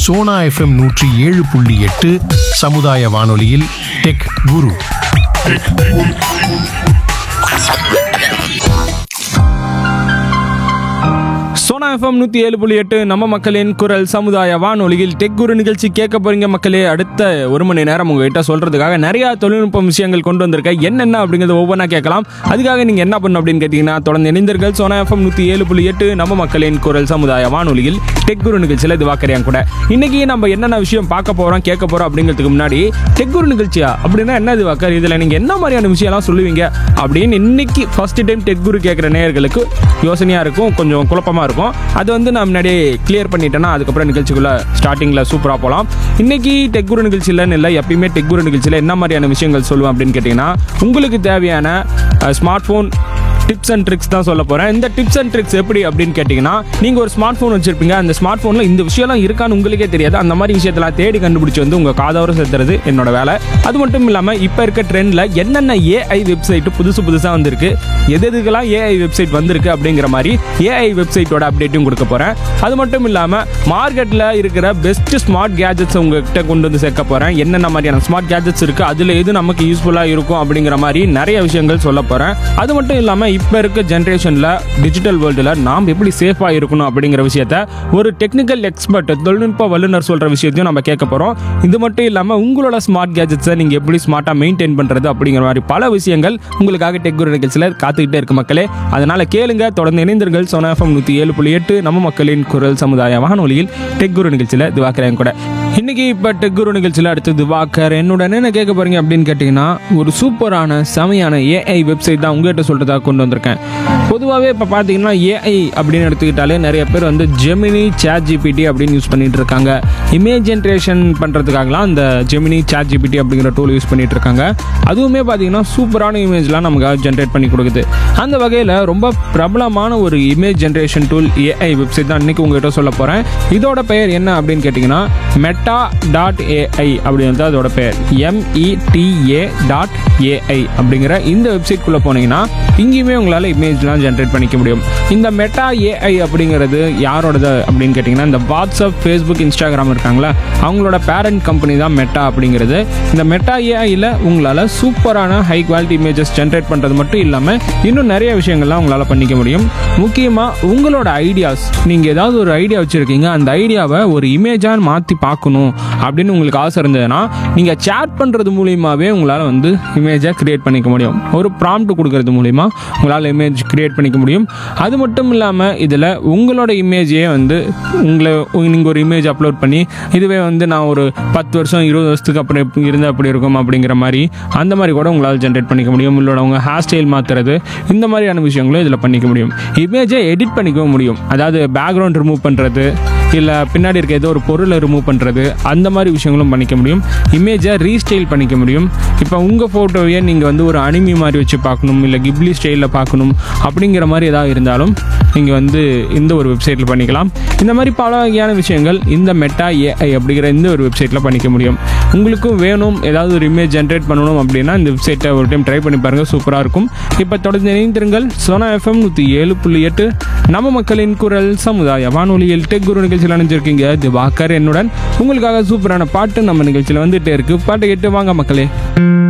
Sona FM நூற்றி ஏழு புள்ளி எட்டு சமுதாய வானொலியில் டெக் குரு சோனா எஃப்எம் நூற்றி ஏழு புள்ளி எட்டு நம்ம மக்களின் குரல் சமுதாய வானொலியில் டெக் குரு நிகழ்ச்சி கேட்க போறீங்க மக்களே அடுத்த ஒரு மணி நேரம் உங்ககிட்ட சொல்றதுக்காக நிறைய தொழில்நுட்ப விஷயங்கள் கொண்டு வந்திருக்கேன் என்னென்ன அப்படிங்கிறத ஒவ்வொன்றா கேட்கலாம் அதுக்காக நீங்க என்ன பண்ணணும் அப்படின்னு கேட்டீங்கன்னா தொடர்ந்து இணைந்தர்கள் சோனா எஃப்எம் நூற்றி ஏழு புள்ளி எட்டு நம்ம மக்களின் குரல் சமுதாய வானொலியில் டெக் குரு நிகழ்ச்சியில் இது வாக்கறியான் கூட இன்னைக்கு நம்ம என்னென்ன விஷயம் பார்க்க போறோம் கேட்க போறோம் அப்படிங்கிறதுக்கு முன்னாடி டெக் குரு நிகழ்ச்சியா அப்படின்னா என்ன இது வாக்கர் இதுல நீங்க என்ன மாதிரியான விஷயம்லாம் சொல்லுவீங்க அப்படின்னு இன்னைக்கு ஃபர்ஸ்ட் டைம் டெக் குரு கேட்குற நேயர்களுக்கு யோசனையா இருக்கும் கொஞ்சம் குழப்பமா இருக்கும் அது வந்து நான் முன்னாடியே கிளியர் பண்ணிட்டேன்னா அதுக்கப்புறம் நிகழ்ச்சிக்குள்ள ஸ்டார்டிங்ல சூப்பரா போகலாம் இன்னைக்கு டெக் குரு நிகழ்ச்சியில் இல்லை எப்பயுமே டெக் குரு நிகழ்ச்சியில் என்ன மாதிரியான விஷயங்கள் சொல்லுவேன் அப்படின்னு கேட்டிங்கன்னா உங்களுக்கு தேவையான smart phone tips and tricks தான் சொல்ல போகிறேன் இந்த டிப்ஸ் அண்ட் ட்ரிக்ஸ் எப்படி அப்படின்னு கேட்டிங்கன்னா நீங்கள் ஒரு ஸ்மார்ட் ஃபோன் வச்சிருப்பீங்க அந்த ஸ்மார்ட் ஃபோனில் இந்த விஷயம்லாம் இருக்கான்னு உங்களுக்கே தெரியாது அந்த மாதிரி விஷயத்தெல்லாம் தேடி கண்டுபிடிச்சி வந்து உங்கள் காதோர சேர்த்துறது என்னோட வேலை அது மட்டும் இல்லாமல் இப்போ இருக்க ட்ரெண்டில் என்னென்ன ஏஐ வெப்சைட் புதுசு புதுசாக வந்திருக்கு எது எதுக்கெல்லாம் ஏஐ வெப்சைட் வந்திருக்கு அப்படிங்கிற மாதிரி ஏஐ வெப்சைட்டோட அப்டேட்டும் கொடுக்க போகிறேன் அது மட்டும் இல்லாமல் மார்க்கெட்டில் இருக்கிற பெஸ்ட் ஸ்மார்ட் கேஜெட்ஸ் உங்ககிட்ட கொண்டு வந்து சேர்க்க போகிறேன் என்னென்ன மாதிரியான ஸ்மார்ட் கேஜெட்ஸ் இருக்குது அதில் எது நமக்கு யூஸ்ஃபுல்லாக இருக்கும் அப்படிங்கிற மாதிரி நிறைய விஷயங்கள் சொல்ல போகிறேன் அது மட்டும் இல்லாமல் இப்போ இருக்க ஜென்ரேஷனில் டிஜிட்டல் வேர்ல்டில் நாம் எப்படி சேஃபாக இருக்கணும் அப்படிங்கிற விஷயத்த ஒரு டெக்னிக்கல் எக்ஸ்பர்ட் தொழில்நுட்ப வல்லுநர் சொல்கிற விஷயத்தையும் நம்ம கேட்க போகிறோம் இது மட்டும் இல்லாமல் உங்களோட ஸ்மார்ட் கேஜெட்ஸை நீங்கள் எப்படி ஸ்மார்ட்டாக மெயின்டைன் பண்ணுறது அப்படிங்கிற மாதிரி பல விஷயங்கள் உங்களுக்காக டெக் குரு நிகழ்ச்சியில் காத்துக்கிட்டே இருக்கு மக்களே அதனால் கேளுங்க தொடர்ந்து இணைந்தர்கள் சோனா எஃப்எம் நூற்றி ஏழு புள்ளி எட்டு நம்ம மக்களின் குரல் சமுதாய வானொலியில் டெக் குரு நிகழ்ச்சியில் திவாக்கரேன் கூட இன்னைக்கு இப்போ டெக் குரு நிகழ்ச்சியில் அடுத்து திவாக்கர் என்னுடன் என்ன கேட்க போறீங்க அப்படின்னு கேட்டிங்கன்னா ஒரு சூப்பரான செமையான ஏஐ வெப்சைட் தான் உங்ககிட்ட சொல்கிறதாக கொண்டு வந்திருக்கேன் பொதுவாகவே இப்போ பார்த்தீங்கன்னா ஏஐ அப்படின்னு எடுத்துக்கிட்டாலே நிறைய பேர் வந்து ஜெமினி சேட் ஜிபிடி அப்படின்னு யூஸ் பண்ணிட்டு இருக்காங்க இமேஜ் ஜென்ரேஷன் பண்ணுறதுக்காகலாம் அந்த ஜெமினி சேட் ஜிபிடி அப்படிங்கிற டூல் யூஸ் பண்ணிட்டு இருக்காங்க அதுவுமே பார்த்தீங்கன்னா சூப்பரான இமேஜ்லாம் நமக்கு ஜென்ரேட் பண்ணி கொடுக்குது அந்த வகையில் ரொம்ப பிரபலமான ஒரு image generation tool AI website தான் இன்னைக்கு உங்ககிட்ட சொல்ல போகிறேன் இதோட பெயர் என்ன அப்படின்னு கேட்டிங்கன்னா மெட்டா டாட் ஏஐ அப்படின்னு அதோட பெயர் எம்இடிஏ டாட் ஏஐ அப்படிங்கிற இந்த வெப்சைட்குள்ளே போனீங்கன்னா இங்கேயுமே உங்களால் இமேஜ்லாம் ஜென்ரேட் பண்ணிக்க முடியும் இந்த மெட்டா ஏஐ அப்படிங்கிறது யாரோடது அப்படின்னு கேட்டிங்கன்னா இந்த வாட்ஸ்அப் ஃபேஸ்புக் இன்ஸ்டாகிராம் இருக்காங்களா அவங்களோட பேரண்ட் கம்பெனி தான் மெட்டா அப்படிங்கிறது இந்த மெட்டா ஏஐயில் உங்களால் சூப்பரான ஹை குவாலிட்டி இமேஜஸ் ஜென்ரேட் பண்ணுறது மட்டும் இல்லாமல் இன்னும் நிறைய விஷயங்கள்லாம் உங்களால் பண்ணிக்க முடியும் முக்கியமாக உங்களோட ஐடியாஸ் நீங்கள் ஏதாவது ஒரு ஐடியா வச்சுருக்கீங்க அந்த ஐடியாவை ஒரு இமேஜாக மாற்றி பார்க்கணும் அப்படின்னு உங்களுக்கு ஆசை இருந்ததுன்னா நீங்கள் சேட் பண்ணுறது மூலியமாகவே உங்களால் வந்து இமேஜை கிரியேட் பண்ணிக்க முடியும் ஒரு ப்ராம்ப்ட் கொடுக்கறது மூலிமா உங்களால் இமேஜ் கிரியேட் பண்ணிக்க முடியும் அது மட்டும் இல்லாமல் இதில் உங்களோட இமேஜையே வந்து உங்களை நீங்கள் ஒரு இமேஜ் அப்லோட் பண்ணி இதுவே வந்து நான் ஒரு பத்து வருஷம் இருபது வருஷத்துக்கு அப்புறம் எப்படி இருந்து அப்படி இருக்கும் அப்படிங்கிற மாதிரி அந்த மாதிரி கூட உங்களால் ஜென்ரேட் பண்ணிக்க முடியும் உங்களோட உங்கள் ஹேர் ஸ்டைல் மாற்றுறது இந்த மாதிரியான விஷயங்களும் இதில் பண்ணிக்க முடியும் இமேஜை எடிட் பண்ணிக்கவும் முடியும் அதாவது பேக்ரவுண்ட் ரிமூவ் பண்ணுறது இல்லை பின்னாடி இருக்க ஏதோ ஒரு பொருளை ரிமூவ் பண்ணுறது அந்த மாதிரி விஷயங்களும் பண்ணிக்க முடியும் இமேஜை ரீஸ்டைல் பண்ணிக்க முடியும் இப்போ உங்கள் ஃபோட்டோவையே நீங்கள் வந்து ஒரு அனிமி மாதிரி வச்சு பார்க்கணும் இல்லை கிப்லி ஸ்டைலில் பார்க்கணும் அப்படிங்கிற மாதிரி ஏதாவது இருந்தாலும் நீங்கள் வந்து இந்த ஒரு வெப்சைட்டில் பண்ணிக்கலாம் இந்த மாதிரி பல வகையான விஷயங்கள் இந்த மெட்டா ஏஐ அப்படிங்கிற இந்த ஒரு வெப்சைட்டில் பண்ணிக்க முடியும் உங்களுக்கும் வேணும் ஏதாவது ஒரு இமேஜ் ஜென்ரேட் பண்ணணும் அப்படின்னா இந்த வெப்சைட்டை ஒரு டைம் ட்ரை பண்ணி பாருங்கள் சூப்பராக இருக்கும் இப்போ தொடர்ந்து இணைந்திருங்கள் சோனா எஃப்எம் நூற்றி ஏழு புள்ளி எட்டு நம்ம மக்களின் குரல் சமுதாய வானொலியில் டெக் குரு நிகழ்ச்சியில் அணிஞ்சிருக்கீங்க திவாகர் என்னுடன் உங்களுக்காக சூப்பரான பாட்டு நம்ம நிகழ்ச்சியில் வந்துட்டே இருக்கு பாட்டை கேட்டு வாங்க மக்களே